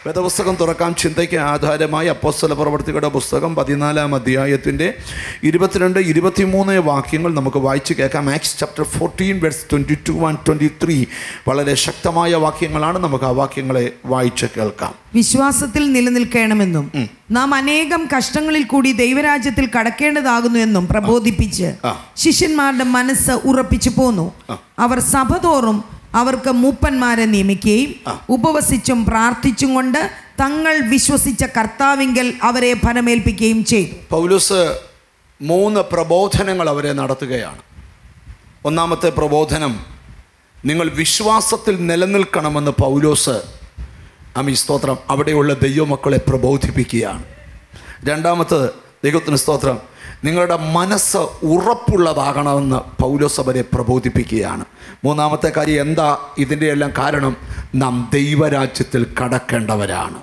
വേദപുസ്തകം തുറക്കാം ചിന്തയ്ക്ക് ആധാരമായി അപ്പോസ്തല പ്രവർത്തികളുടെ പുസ്തകം പതിനാലാം അധ്യായത്തിൻ്റെ ഇരുപത്തിരണ്ട് ഇരുപത്തിമൂന്ന് വാക്യങ്ങൾ നമുക്ക് വായിച്ച് കേൾക്കാം Acts chapter fourteen verse twenty two and twenty three വളരെ ശക്തമായ വാക്യങ്ങളാണ് നമുക്ക് ആ വാക്യങ്ങളെ വായിച്ച് കേൾക്കാം വിശ്വാസത്തിൽ നിലനിൽക്കണമെന്നും നാം അനേകം കഷ്ടങ്ങളിൽ കൂടി ദൈവരാജ്യത്തിൽ കടക്കേണ്ടതാകുന്നു എന്നും പ്രബോധിപ്പിച്ച് ആ. ശിഷ്യന്മാരുടെ മനസ്സ് ഉറപ്പിച്ചു പോന്നു അവർ സഭ തോറും അവർക്ക് മൂപ്പന്മാരെ നിയമിക്കുകയും ഉപവസിച്ചും പ്രാർത്ഥിച്ചും കൊണ്ട് തങ്ങൾ വിശ്വസിച്ച കർത്താവിങ്കൽ അവരെ ഫലമേൽപ്പിക്കുകയും ചെയ്തു പൗലുസ് മൂന്ന് പ്രബോധനങ്ങൾ അവരെ നടത്തുകയാണ് ഒന്നാമത്തെ പ്രബോധനം നിങ്ങൾ വിശ്വാസത്തിൽ നിലനിൽക്കണമെന്ന് പൗലോസ് അമി സ്തോത്രം അവിടെയുള്ള ദൈവമക്കളെ പ്രബോധിപ്പിക്കുകയാണ് രണ്ടാമത്തത് ദൈവത്തിന് സ്തോത്രം നിങ്ങളുടെ മനസ്സ് ഉറപ്പുള്ളതാകണമെന്ന് പൗലോസ് അവരെ പ്രബോധിപ്പിക്കുകയാണ് മൂന്നാമത്തെ കാര്യം എന്താ ഇതിൻ്റെ എല്ലാം കാരണം നാം ദൈവരാജ്യത്തിൽ കടക്കേണ്ടവരാണ്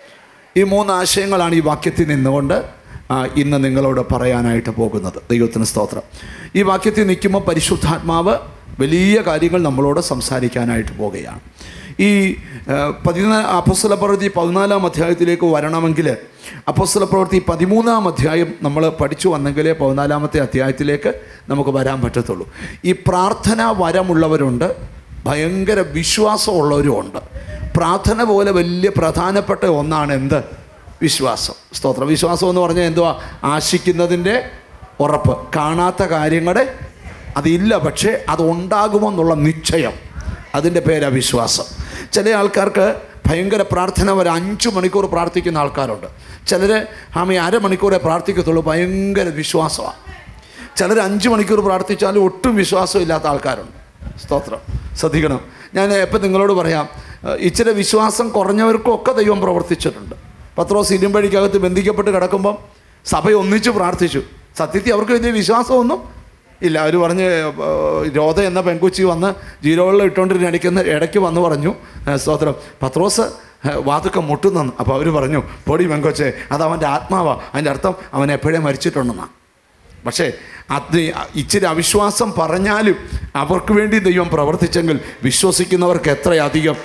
ഈ മൂന്ന് ആശയങ്ങളാണ് ഈ വാക്യത്തിൽ നിന്നുകൊണ്ട് ആ, ഇന്ന് നിങ്ങളോട് പറയാനായിട്ട് പോകുന്നത് ദൈവത്തിന് സ്തോത്രം ഈ വാക്യത്തിൽ നിൽക്കുമ്പോൾ പരിശുദ്ധാത്മാവ് വലിയ കാര്യങ്ങൾ നമ്മളോട് സംസാരിക്കാനായിട്ട് പോകുകയാണ് ഈ പതിനാ അപ്പസ്തല പ്രവൃത്തി പതിനാലാം അധ്യായത്തിലേക്ക് വരണമെങ്കിൽ അപ്പസ്തല പ്രവൃത്തി പതിമൂന്നാം അധ്യായം നമ്മൾ പഠിച്ചു വന്നെങ്കിലേ പതിനാലാമത്തെ അധ്യായത്തിലേക്ക് നമുക്ക് വരാൻ പറ്റത്തുള്ളൂ ഈ പ്രാർത്ഥന വരമുള്ളവരുണ്ട് ഭയങ്കര വിശ്വാസമുള്ളവരുമുണ്ട് പ്രാർത്ഥന പോലെ വലിയ പ്രധാനപ്പെട്ട ഒന്നാണ് എന്ത് വിശ്വാസം സ്തോത്ര വിശ്വാസം എന്ന് പറഞ്ഞാൽ എന്തുവാ ആശിക്കുന്നതിൻ്റെ ഉറപ്പ് കാണാത്ത കാര്യങ്ങളുടെ അതില്ല പക്ഷേ അത് ഉണ്ടാകുമെന്നുള്ള നിശ്ചയം അതിൻ്റെ പേരാ വിശ്വാസം ചില ആൾക്കാർക്ക് ഭയങ്കര പ്രാർത്ഥന ഒരു അഞ്ച് മണിക്കൂർ പ്രാർത്ഥിക്കുന്ന ആൾക്കാരുണ്ട് ചിലർ ആമി അരമണിക്കൂറേ പ്രാർത്ഥിക്കത്തുള്ളൂ ഭയങ്കര വിശ്വാസമാണ് ചിലർ അഞ്ച് മണിക്കൂർ പ്രാർത്ഥിച്ചാലും ഒട്ടും വിശ്വാസമില്ലാത്ത ആൾക്കാരുണ്ട് സ്തോത്രം ശ്രദ്ധിക്കണം ഞാൻ എപ്പം നിങ്ങളോട് പറയാം ഏഹ് ഇച്ചിരി വിശ്വാസം കുറഞ്ഞവർക്കും ഒക്കെ ദൈവം പ്രവർത്തിച്ചിട്ടുണ്ട് പത്രോസ് ഇരുമ്പഴിക്കകത്ത് ബന്ധിക്കപ്പെട്ട് കിടക്കുമ്പം സഭ ഒന്നിച്ച് പ്രാർത്ഥിച്ചു സത്യത്തിൽ അവർക്ക് വലിയ വിശ്വാസമൊന്നും ഇല്ല അവർ പറഞ്ഞ് ഏഹ് രോധ എന്ന പെൺകുച്ചി വന്ന് ജീരോകളിൽ ഇട്ടുകൊണ്ടിരുന്ന ഇടയ്ക്കുന്ന ഇടയ്ക്ക് വന്ന് പറഞ്ഞു ഏഹ് സ്തോത്രം പത്രോസ് ഏഹ് വാതുക്കം മുട്ടുന്നു അപ്പോൾ അവർ പറഞ്ഞു പൊടി പെങ്കൊച്ചെ അത് അവൻ്റെ ആത്മാവാ അതിൻ്റെ അർത്ഥം അവൻ എപ്പോഴേ മരിച്ചിട്ടുണ്ടെന്നാണ് പക്ഷേ അത് ഇച്ചിരി അവിശ്വാസം പറഞ്ഞാലും അവർക്ക് വേണ്ടി ദൈവം പ്രവർത്തിച്ചെങ്കിൽ വിശ്വസിക്കുന്നവർക്ക് എത്രയധികം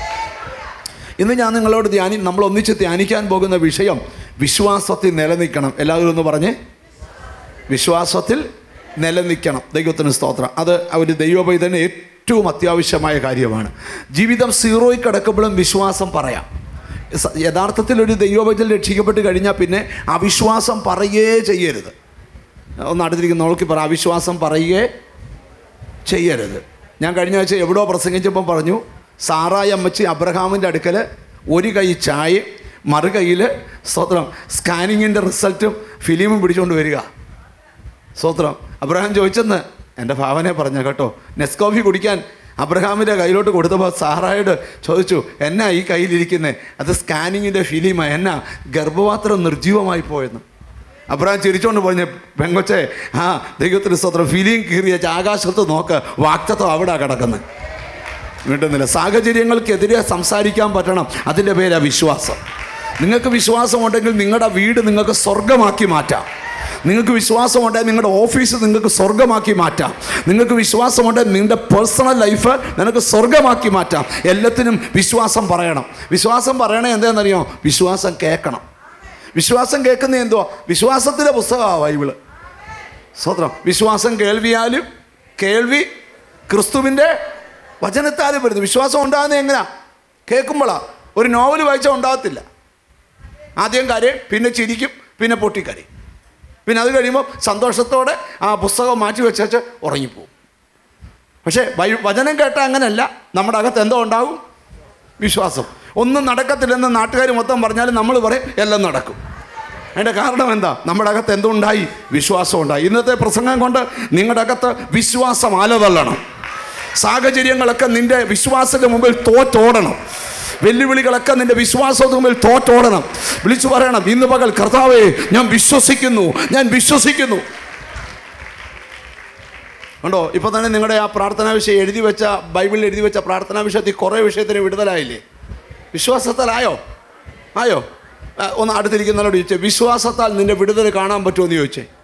ഇന്ന് ഞാൻ നിങ്ങളോട് ധ്യാനി നമ്മൾ ഒന്നിച്ച് ധ്യാനിക്കാൻ പോകുന്ന വിഷയം വിശ്വാസത്തിൽ നിലനിൽക്കണം എല്ലാവരും ഒന്ന് പറഞ്ഞേ വിശ്വാസത്തിൽ നിലനിൽക്കണം ദൈവത്തിന് സ്തോത്രം അത് ഒരു ദൈവപൈതന് ഏറ്റവും അത്യാവശ്യമായ കാര്യമാണ് ജീവിതം സീറോയിൽ കിടക്കുമ്പോഴും വിശ്വാസം പറയാം സ- യഥാർത്ഥത്തിൽ ഒരു ദൈവപൈതൽ രക്ഷിക്കപ്പെട്ട് കഴിഞ്ഞാൽ പിന്നെ അവിശ്വാസം പറയേ ചെയ്യരുത് ഒന്ന് അടുത്തിരിക്കുന്ന നോക്കി പറ അവിശ്വാസം പറയുകയെ ചെയ്യരുത് ഞാൻ കഴിഞ്ഞ ആഴ്ച എവിടോ പ്രസംഗിച്ചപ്പം പറഞ്ഞു സാറായി അമ്മച്ചി അബ്രഹാമിൻ്റെ അടുക്കൽ ഒരു കൈ ചായ മറു കൈയിൽ സ്തോത്രം സ്കാനിങ്ങിൻ്റെ റിസൾട്ടും ഫിലിമും പിടിച്ചുകൊണ്ട് വരിക സ്തോത്രം അബ്രഹാം ചോദിച്ചെന്ന് എൻ്റെ ഭാവനെ പറഞ്ഞ കേട്ടോ നെസ്കോഫി കുടിക്കാൻ അബ്രഹാമിൻ്റെ കയ്യിലോട്ട് കൊടുത്തപ്പോൾ സാറായോട് ചോദിച്ചു എന്നാ ഈ കയ്യിലിരിക്കുന്നത് അത് സ്കാനിങ്ങിൻ്റെ ഫിലിമാ എന്നാ ഗർഭപാത്രം നിർജീവമായി പോയെന്ന് അബ്രഹാം ചിരിച്ചോണ്ട് പറഞ്ഞ് പെങ്കൊച്ചെ ആ ദൈവത്തിന് സ്തോത്രം ഫിലിം കീറിയ ആകാശത്ത് നോക്ക് വാക്തത്വം അവിടെ കിടക്കുന്നത് വീട്ടുന്നില്ല സാഹചര്യങ്ങൾക്കെതിരെ സംസാരിക്കാൻ പറ്റണം അതിൻ്റെ പേരാ വിശ്വാസം നിങ്ങൾക്ക് വിശ്വാസമുണ്ടെങ്കിൽ നിങ്ങളുടെ വീട് നിങ്ങൾക്ക് സ്വർഗമാക്കി മാറ്റാം നിങ്ങൾക്ക് വിശ്വാസമുണ്ടെങ്കിൽ നിങ്ങളുടെ ഓഫീസ് നിങ്ങൾക്ക് സ്വർഗമാക്കി മാറ്റാം നിങ്ങൾക്ക് വിശ്വാസമുണ്ടെങ്കിൽ നിങ്ങളുടെ പേഴ്സണൽ ലൈഫ് നിനക്ക് സ്വർഗമാക്കി മാറ്റാം എല്ലാത്തിനും വിശ്വാസം പറയണം വിശ്വാസം പറയണേ എന്താണെന്നറിയോ വിശ്വാസം കേൾക്കണം വിശ്വാസം കേൾക്കുന്ന എന്തുവാ വിശ്വാസത്തിലെ പുസ്തകമാണ് ബൈബിള് സ്വത്രം വിശ്വാസം കേൾവിയാലും കേൾവി ക്രിസ്തുവിൻ്റെ വചനത്താലും വരുന്നു വിശ്വാസം ഉണ്ടാകുന്നത് എങ്ങനെയാ കേൾക്കുമ്പോഴാ ഒരു നോവൽ വായിച്ചാൽ ഉണ്ടാകത്തില്ല ആദ്യം കരയും പിന്നെ ചിരിക്കും പിന്നെ പൊട്ടിക്കരയും പിന്നെ അത് കഴിയുമ്പോൾ സന്തോഷത്തോടെ ആ പുസ്തകം മാറ്റി വെച്ചേച്ച് ഉറങ്ങിപ്പോവും പക്ഷേ വൈ- വചനം കേട്ടാൽ അങ്ങനെയല്ല നമ്മുടെ അകത്ത് എന്തോ ഉണ്ടാവും വിശ്വാസം ഒന്നും നടക്കത്തില്ലെന്ന് നാട്ടുകാർ മൊത്തം പറഞ്ഞാലും നമ്മൾ പറയും എല്ലാം നടക്കും അതിൻ്റെ കാരണം എന്താ നമ്മുടെ അകത്ത് എന്തുണ്ടായി വിശ്വാസം ഉണ്ടായി ഇന്നത്തെ പ്രസംഗം കൊണ്ട് നിങ്ങളുടെ അകത്ത് വിശ്വാസം ആലതള്ളണം സാഹചര്യങ്ങളൊക്കെ നിന്റെ വിശ്വാസത്തിന് മുമ്പിൽ തോറ്റോടണം വെല്ലുവിളികളൊക്കെ നിന്റെ വിശ്വാസത്തിന് മുമ്പിൽ തോറ്റോടണം വിളിച്ചു പറയണം ഇന്ന് പകൽ കർത്താവേ ഞാൻ വിശ്വസിക്കുന്നു ഞാൻ വിശ്വസിക്കുന്നു ഉണ്ടോ ഇപ്പോൾ തന്നെ നിങ്ങളുടെ ആ പ്രാർത്ഥനാ വിഷയം എഴുതി വെച്ച ബൈബിളിൽ എഴുതി വെച്ച പ്രാർത്ഥനാ വിഷയത്തിൽ കുറേ വിഷയത്തിന് വിടുതലായില്ലേ വിശ്വാസത്താൽ ആയോ ആയോ ആ, ഒന്ന് അടുത്തിരിക്കുന്നവരോട് ചോദിച്ചേ വിശ്വാസത്താൽ നിന്റെ വിടുതൽ കാണാൻ പറ്റുമോ എന്ന് ചോദിച്ചേ